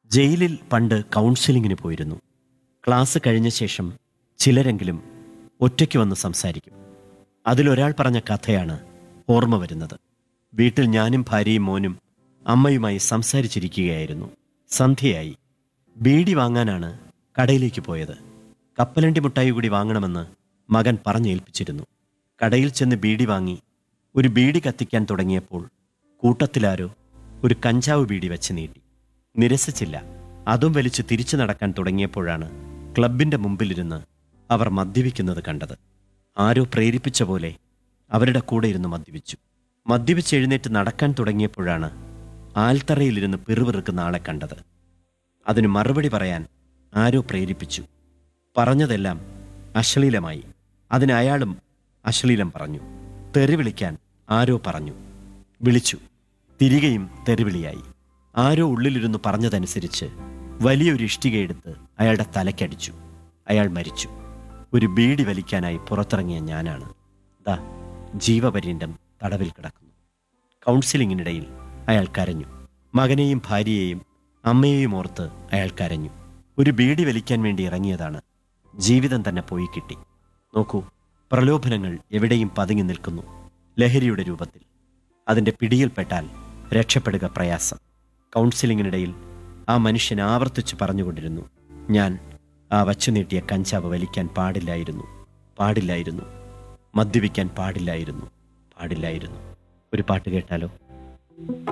ജയിലിൽ പണ്ട് കൗൺസിലിങ്ങിന് പോയിരുന്നു ക്ലാസ് കഴിഞ്ഞ ശേഷം ചിലരെങ്കിലും ഒറ്റയ്ക്ക് വന്ന് സംസാരിക്കും അതിലൊരാൾ പറഞ്ഞ കഥയാണ് ഓർമ്മ വരുന്നത് വീട്ടിൽ ഞാനും ഭാര്യയും മോനും അമ്മയുമായി സംസാരിച്ചിരിക്കുകയായിരുന്നു സന്ധ്യയായി ബീഡി വാങ്ങാനാണ് കടയിലേക്ക് പോയത് കപ്പലണ്ടി മുട്ടായി കൂടി വാങ്ങണമെന്ന് മകൻ പറഞ്ഞേൽപ്പിച്ചിരുന്നു കടയിൽ ചെന്ന് ബീഡി വാങ്ങി ഒരു ബീഡി കത്തിക്കാൻ തുടങ്ങിയപ്പോൾ കൂട്ടത്തിലാരോ ഒരു കഞ്ചാവ് ബീഡി വെച്ച് നീട്ടി നിരസിച്ചില്ല അതും വലിച്ച് തിരിച്ചു നടക്കാൻ തുടങ്ങിയപ്പോഴാണ് ക്ലബിന്റെ മുമ്പിലിരുന്ന് അവർ മദ്യപിക്കുന്നത് കണ്ടത് ആരോ പ്രേരിപ്പിച്ച പോലെ അവരുടെ കൂടെ ഇരുന്ന് മദ്യപിച്ചു മദ്യപിച്ച് എഴുന്നേറ്റ് നടക്കാൻ തുടങ്ങിയപ്പോഴാണ് ആൽത്തറയിലിരുന്ന് പിറുപിറുക്കുന്ന ആളെ കണ്ടത് അതിന് മറുപടി പറയാൻ ആരോ പ്രേരിപ്പിച്ചു പറഞ്ഞതെല്ലാം അശ്ലീലമായി അതിന് അയാളും അശ്ലീലം പറഞ്ഞു തെറി വിളിക്കാൻ ആരോ പറഞ്ഞു വിളിച്ചു തിരികെയും തെറിവിളിയായി ആരോ ഉള്ളിലിരുന്ന് പറഞ്ഞതനുസരിച്ച് വലിയൊരു ഇഷ്ടികയെടുത്ത് അയാളുടെ തലക്കടിച്ചു അയാൾ മരിച്ചു ഒരു ബീഡി വലിക്കാനായി പുറത്തിറങ്ങിയ ഞാനാണ് ദാ ജീവപര്യന്തം തടവിൽ കിടക്കുന്നു കൗൺസിലിങ്ങിനിടയിൽ അയാൾ കരഞ്ഞു മകനെയും ഭാര്യയെയും അമ്മയെയും ഓർത്ത് അയാൾ കരഞ്ഞു ഒരു ബീഡി വലിക്കാൻ വേണ്ടി ഇറങ്ങിയതാണ് ജീവിതം തന്നെ പോയി കിട്ടി നോക്കൂ പ്രലോഭനങ്ങൾ എവിടെയും പതുങ്ങി നിൽക്കുന്നു ലഹരിയുടെ രൂപത്തിൽ അതിൻ്റെ പിടിയിൽപ്പെട്ടാൽ രക്ഷപ്പെടുക പ്രയാസം കൗൺസിലിങ്ങിനിടയിൽ ആ മനുഷ്യൻ ആവർത്തിച്ച് പറഞ്ഞുകൊണ്ടിരുന്നു ഞാൻ ആ വച്ചു നീട്ടിയ കഞ്ചാവ് വലിക്കാൻ പാടില്ലായിരുന്നു പാടില്ലായിരുന്നു മദ്യപിക്കാൻ പാടില്ലായിരുന്നു പാടില്ലായിരുന്നു ഒരു പാട്ട് കേട്ടാലോ